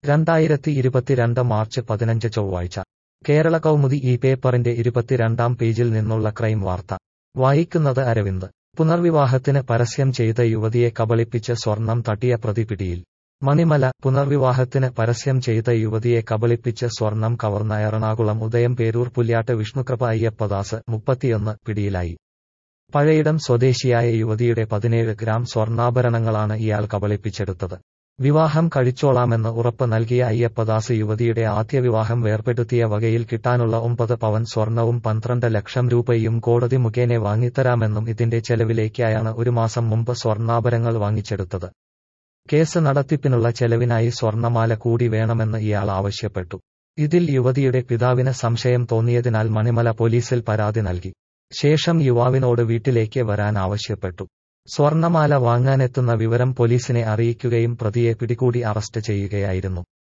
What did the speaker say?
രണ്ടായിരത്തി ഇരുപത്തിരണ്ട് മാർച്ച് പതിനഞ്ച് ചൊവ്വാഴ്ച കേരള കൗമുദി ഈ പേപ്പറിന്റെ ഇരുപത്തിരണ്ടാം പേജിൽ നിന്നുള്ള ക്രൈം വാർത്ത വായിക്കുന്നത് അരവിന്ദ് പുനർവിവാഹത്തിന് പരസ്യം ചെയ്ത യുവതിയെ കബളിപ്പിച്ച് സ്വർണം തട്ടിയ പ്രതി പിടിയിൽ മണിമല പുനർവിവാഹത്തിന് പരസ്യം ചെയ്ത യുവതിയെ കബളിപ്പിച്ച് സ്വർണം കവർന്ന എറണാകുളം ഉദയം പേരൂർ പുല്യാട്ട് വിഷ്ണുകൃപ അയ്യപ്പദാസ് മുപ്പത്തിയൊന്ന് പിടിയിലായി പഴയിടം സ്വദേശിയായ യുവതിയുടെ പതിനേഴ് ഗ്രാം സ്വർണ്ണാഭരണങ്ങളാണ് ഇയാൾ കബളിപ്പിച്ചെടുത്തത് വിവാഹം കഴിച്ചോളാമെന്ന് ഉറപ്പ് നൽകിയ അയ്യപ്പദാസ് യുവതിയുടെ ആദ്യ വിവാഹം വേർപെടുത്തിയ വകയിൽ കിട്ടാനുള്ള ഒമ്പത് പവൻ സ്വർണവും പന്ത്രണ്ട് ലക്ഷം രൂപയും കോടതി മുഖേന വാങ്ങിത്തരാമെന്നും ഇതിന്റെ ചെലവിലേക്കായാണ് ഒരു മാസം മുമ്പ് സ്വർണ്ണാഭരണങ്ങൾ വാങ്ങിച്ചെടുത്തത് കേസ് നടത്തിപ്പിനുള്ള ചെലവിനായി സ്വർണമാല കൂടി വേണമെന്ന് ഇയാൾ ആവശ്യപ്പെട്ടു ഇതിൽ യുവതിയുടെ പിതാവിന് സംശയം തോന്നിയതിനാൽ മണിമല പോലീസിൽ പരാതി നൽകി ശേഷം യുവാവിനോട് വീട്ടിലേക്ക് വരാൻ ആവശ്യപ്പെട്ടു സ്വർണമാല വാങ്ങാനെത്തുന്ന വിവരം പോലീസിനെ അറിയിക്കുകയും പ്രതിയെ പിടികൂടി അറസ്റ്റ് ചെയ്യുകയായിരുന്നു